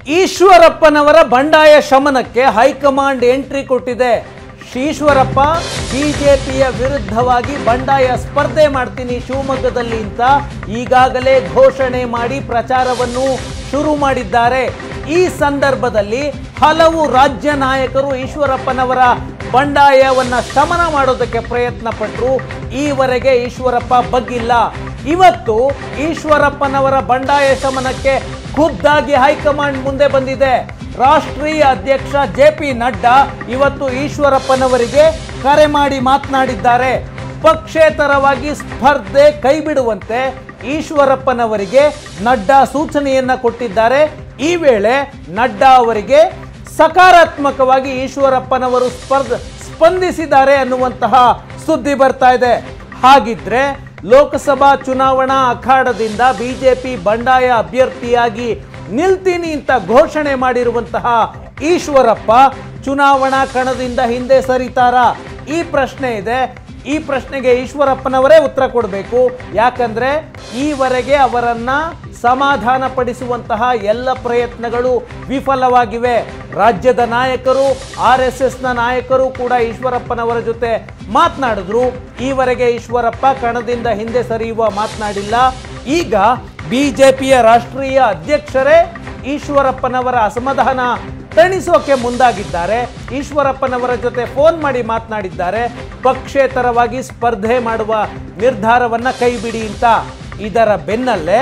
ಈಶ್ವರಪ್ಪನವರ ಬಂಡಾಯ ಶಮನಕ್ಕೆ high command entry ಕೊಟ್ಟಿದೆ ಈಶ್ವರಪ್ಪ ಬಿಜೆಪಿಯ ವಿರುದ್ಧವಾಗಿ ಬಂಡಾಯ ಸ್ಪರ್ಧೆ ಮಾಡ್ತೀನಿ ಶಿವಮೊಗ್ಗದಲ್ಲಿ ಅಂತ ಈಗಾಗಲೇ ಘೋಷಣೆ ಮಾಡಿ ಪ್ರಚಾರವನ್ನು ಶುರು ಮಾಡಿದ್ದಾರೆ ಈ ಸಂದರ್ಭದಲ್ಲಿ ಹಲವು ರಾಜ್ಯ ನಾಯಕರು ಈಶ್ವರಪ್ಪನವರ ಬಂಡಾಯವನ್ನ ಶಮನ ಮಾಡೋದಕ್ಕೆ ಪ್ರಯತ್ನ ಪಟ್ಟರು ಈವರೆಗೆ ಈಶ್ವರಪ್ಪ ಬಗ್ಗಿಲ್ಲ ಇವತ್ತು ಈಶ್ವರಪ್ಪನವರ ಬಂಡಾಯ ಶಮನಕ್ಕೆ ಖುದ್ದಾಗಿ ಹೈಕಮಾಂಡ್ ಮುಂದೆ ಬಂದಿದೆ ರಾಷ್ಟ್ರೀಯ ಅಧ್ಯಕ್ಷ ಜೆ ಪಿ ನಡ್ಡಾ ಇವತ್ತು ಈಶ್ವರಪ್ಪನವರಿಗೆ ಕರೆ ಮಾಡಿ ಮಾತನಾಡಿದ್ದಾರೆ ಪಕ್ಷೇತರವಾಗಿ ಸ್ಪರ್ಧೆ ಕೈಬಿಡುವಂತೆ ಈಶ್ವರಪ್ಪನವರಿಗೆ ನಡ್ಡಾ ಸೂಚನೆಯನ್ನ ಕೊಟ್ಟಿದ್ದಾರೆ ಈ ವೇಳೆ ನಡ್ಡಾ ಅವರಿಗೆ ಸಕಾರಾತ್ಮಕವಾಗಿ ಈಶ್ವರಪ್ಪನವರು ಸ್ಪರ್ಧ ಸ್ಪಂದಿಸಿದ್ದಾರೆ ಅನ್ನುವಂತಹ ಸುದ್ದಿ ಬರ್ತಾ ಇದೆ ಹಾಗಿದ್ರೆ ಲೋಕಸಭಾ ಚುನಾವಣಾ ಅಖಾಡದಿಂದ ಬಿಜೆಪಿ ಬಂಡಾಯ ಅಭ್ಯರ್ಥಿಯಾಗಿ ನಿಲ್ತೀನಿ ಅಂತ ಘೋಷಣೆ ಮಾಡಿರುವಂತಹ ಈಶ್ವರಪ್ಪ ಚುನಾವಣಾ ಕಣದಿಂದ ಹಿಂದೆ ಸರಿತಾರಾ ಈ ಪ್ರಶ್ನೆ ಇದೆ ಈ ಪ್ರಶ್ನೆಗೆ ಈಶ್ವರಪ್ಪನವರೇ ಉತ್ತರ ಕೊಡಬೇಕು ಯಾಕಂದ್ರೆ ಈವರೆಗೆ ಅವರನ್ನ ಸಮಾಧಾನ ಪಡಿಸುವಂತಹ ಎಲ್ಲ ಪ್ರಯತ್ನಗಳು ವಿಫಲವಾಗಿವೆ ರಾಜ್ಯದ ನಾಯಕರು ಆರ್ ಎಸ್ ಎಸ್ನ ನಾಯಕರು ಕೂಡ ಈಶ್ವರಪ್ಪನವರ ಜೊತೆ ಮಾತನಾಡಿದ್ರು ಈವರೆಗೆ ಈಶ್ವರಪ್ಪ ಕಣದಿಂದ ಹಿಂದೆ ಸರಿಯುವ ಮಾತನಾಡಿಲ್ಲ ಈಗ ಬಿಜೆಪಿಯ ರಾಷ್ಟ್ರೀಯ ಅಧ್ಯಕ್ಷರೇ ಈಶ್ವರಪ್ಪನವರ ಅಸಮಾಧಾನ ತಣಿಸೋಕೆ ಮುಂದಾಗಿದ್ದಾರೆ ಈಶ್ವರಪ್ಪನವರ ಜೊತೆ ಫೋನ್ ಮಾಡಿ ಮಾತನಾಡಿದ್ದಾರೆ ಪಕ್ಷೇತರವಾಗಿ ಸ್ಪರ್ಧೆ ಮಾಡುವ ನಿರ್ಧಾರವನ್ನ ಕೈಬಿಡಿ ಅಂತ ಇದರ ಬೆನ್ನಲ್ಲೇ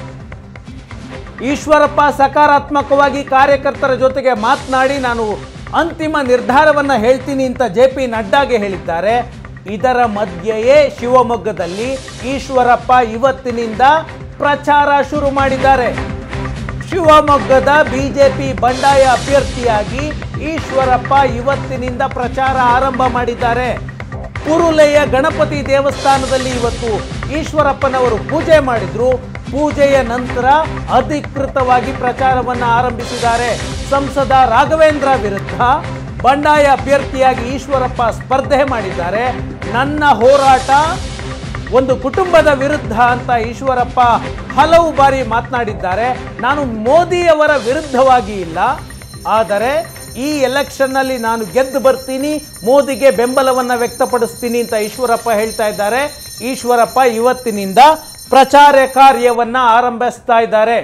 ಈಶ್ವರಪ್ಪ ಸಕಾರಾತ್ಮಕವಾಗಿ ಕಾರ್ಯಕರ್ತರ ಜೊತೆಗೆ ಮಾತನಾಡಿ ನಾನು ಅಂತಿಮ ನಿರ್ಧಾರವನ್ನ ಹೇಳ್ತೀನಿ ಅಂತ ಜೆ ಪಿ ನಡ್ಡಾಗೆ ಹೇಳಿದ್ದಾರೆ ಇದರ ಮಧ್ಯೆಯೇ ಶಿವಮೊಗ್ಗದಲ್ಲಿ ಈಶ್ವರಪ್ಪ ಇವತ್ತಿನಿಂದ ಪ್ರಚಾರ ಶುರು ಮಾಡಿದ್ದಾರೆ ಶಿವಮೊಗ್ಗದ ಬಿಜೆಪಿ ಬಂಡಾಯ ಅಭ್ಯರ್ಥಿಯಾಗಿ ಈಶ್ವರಪ್ಪ ಇವತ್ತಿನಿಂದ ಪ್ರಚಾರ ಆರಂಭ ಮಾಡಿದ್ದಾರೆ ಪುರುಲೆಯ ಗಣಪತಿ ದೇವಸ್ಥಾನದಲ್ಲಿ ಇವತ್ತು ಈಶ್ವರಪ್ಪನವರು ಪೂಜೆ ಮಾಡಿದ್ರು ಪೂಜೆಯ ನಂತರ ಅಧಿಕೃತವಾಗಿ ಪ್ರಚಾರವನ್ನು ಆರಂಭಿಸಿದ್ದಾರೆ ಸಂಸದ ರಾಘವೇಂದ್ರ ವಿರುದ್ಧ ಬಂಡಾಯ ಅಭ್ಯರ್ಥಿಯಾಗಿ ಈಶ್ವರಪ್ಪ ಸ್ಪರ್ಧೆ ಮಾಡಿದ್ದಾರೆ ನನ್ನ ಹೋರಾಟ ಒಂದು ಕುಟುಂಬದ ವಿರುದ್ಧ ಅಂತ ಈಶ್ವರಪ್ಪ ಹಲವು ಬಾರಿ ಮಾತನಾಡಿದ್ದಾರೆ ನಾನು ಮೋದಿಯವರ ವಿರುದ್ಧವಾಗಿ ಇಲ್ಲ ಆದರೆ ಈ ಎಲೆಕ್ಷನ್ನಲ್ಲಿ ನಾನು ಗೆದ್ದು ಬರ್ತೀನಿ ಮೋದಿಗೆ ಬೆಂಬಲವನ್ನು ವ್ಯಕ್ತಪಡಿಸ್ತೀನಿ ಅಂತ ಈಶ್ವರಪ್ಪ ಹೇಳ್ತಾ ಇದ್ದಾರೆ ಈಶ್ವರಪ್ಪ ಇವತ್ತಿನಿಂದ ಪ್ರಚಾರ ಕಾರ್ಯವನ್ನ ಆರಂಭಿಸ್ತಾ ಇದ್ದಾರೆ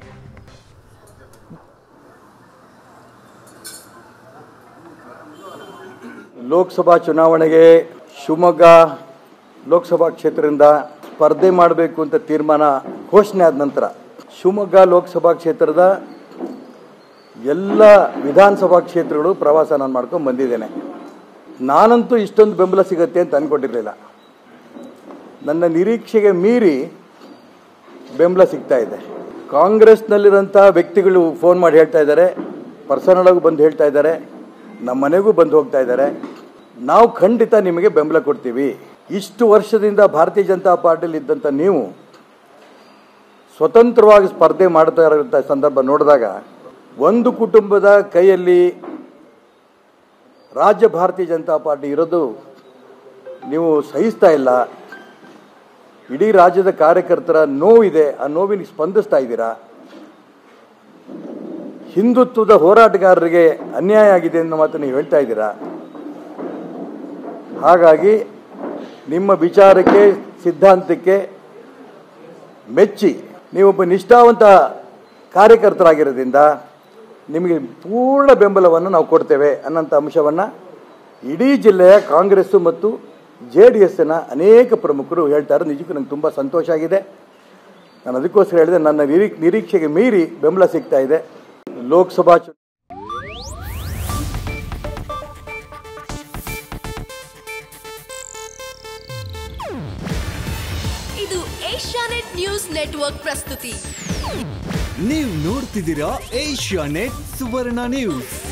ಲೋಕಸಭಾ ಚುನಾವಣೆಗೆ ಶಿವಮೊಗ್ಗ ಲೋಕಸಭಾ ಕ್ಷೇತ್ರದಿಂದ ಸ್ಪರ್ಧೆ ಮಾಡಬೇಕು ಅಂತ ತೀರ್ಮಾನ ಘೋಷಣೆ ಆದ ನಂತರ ಶಿವಮೊಗ್ಗ ಲೋಕಸಭಾ ಕ್ಷೇತ್ರದ ಎಲ್ಲ ವಿಧಾನಸಭಾ ಕ್ಷೇತ್ರಗಳು ಪ್ರವಾಸ ನಾನು ಮಾಡ್ಕೊಂಡು ಬಂದಿದ್ದೇನೆ ನಾನಂತೂ ಇಷ್ಟೊಂದು ಬೆಂಬಲ ಸಿಗತ್ತೆ ಅಂತ ಅಂದ್ಕೊಂಡಿರಲಿಲ್ಲ ನನ್ನ ನಿರೀಕ್ಷೆಗೆ ಮೀರಿ ಬೆಂಬಲ ಸಿಗ್ತಾ ಇದೆ ಕಾಂಗ್ರೆಸ್ನಲ್ಲಿರೋಂಥ ವ್ಯಕ್ತಿಗಳು ಫೋನ್ ಮಾಡಿ ಹೇಳ್ತಾ ಇದ್ದಾರೆ ಪರ್ಸನಲ್ ಆಗಿ ಬಂದು ಹೇಳ್ತಾ ಇದ್ದಾರೆ ನಮ್ಮ ಮನೆಗೂ ಬಂದು ಹೋಗ್ತಾ ಇದ್ದಾರೆ ನಾವು ಖಂಡಿತ ನಿಮಗೆ ಬೆಂಬಲ ಕೊಡ್ತೀವಿ ಇಷ್ಟು ವರ್ಷದಿಂದ ಭಾರತೀಯ ಜನತಾ ಪಾರ್ಟಿಲಿ ಇದ್ದಂಥ ನೀವು ಸ್ವತಂತ್ರವಾಗಿ ಸ್ಪರ್ಧೆ ಮಾಡ್ತಾ ಇರೋಂಥ ಸಂದರ್ಭ ನೋಡಿದಾಗ ಒಂದು ಕುಟುಂಬದ ಕೈಯಲ್ಲಿ ರಾಜ್ಯ ಭಾರತೀಯ ಜನತಾ ಪಾರ್ಟಿ ಇರೋದು ನೀವು ಸಹಿಸ್ತಾ ಇಲ್ಲ ಇಡೀ ರಾಜ್ಯದ ಕಾರ್ಯಕರ್ತರ ನೋವಿದೆ ಆ ನೋವಿಗೆ ಸ್ಪಂದಿಸ್ತಾ ಇದ್ದೀರಾ ಹಿಂದುತ್ವದ ಹೋರಾಟಗಾರರಿಗೆ ಅನ್ಯಾಯ ಆಗಿದೆ ಅನ್ನೋ ಮಾತು ನೀವು ಹೇಳ್ತಾ ಇದ್ದೀರಾ ಹಾಗಾಗಿ ನಿಮ್ಮ ವಿಚಾರಕ್ಕೆ ಸಿದ್ಧಾಂತಕ್ಕೆ ಮೆಚ್ಚಿ ನೀವೊಬ್ಬ ನಿಷ್ಠಾವಂತ ಕಾರ್ಯಕರ್ತರಾಗಿರೋದ್ರಿಂದ ನಿಮಗೆ ಪೂರ್ಣ ಬೆಂಬಲವನ್ನು ನಾವು ಕೊಡ್ತೇವೆ ಅನ್ನೋಂಥ ಅಂಶವನ್ನು ಇಡೀ ಜಿಲ್ಲೆಯ ಕಾಂಗ್ರೆಸ್ಸು ಮತ್ತು ಜೆ ಡಿ ಎಸ್ಸಿನ ಅನೇಕ ಪ್ರಮುಖರು ಹೇಳ್ತಾರೆ ನಿಜಕ್ಕೂ ನಂಗೆ ತುಂಬ ಸಂತೋಷ ಆಗಿದೆ ನಾನು ಅದಕ್ಕೋಸ್ಕರ ಹೇಳಿದೆ ನನ್ನ ನಿರೀ ನಿರೀಕ್ಷೆಗೆ ಮೀರಿ ಬೆಂಬಲ ಸಿಗ್ತಾ ಇದೆ ಲೋಕಸಭಾ ಚು ಇದು ಏಷ್ಯಾನೆಟ್ ನ್ಯೂಸ್ ನೆಟ್ವರ್ಕ್ ಪ್ರಸ್ತುತಿ ನೀವು ನೋಡ್ತಿದ್ದೀರಾ ಏಷ್ಯಾ ನೆಟ್ ಸುವರ್ಣ ನ್ಯೂಸ್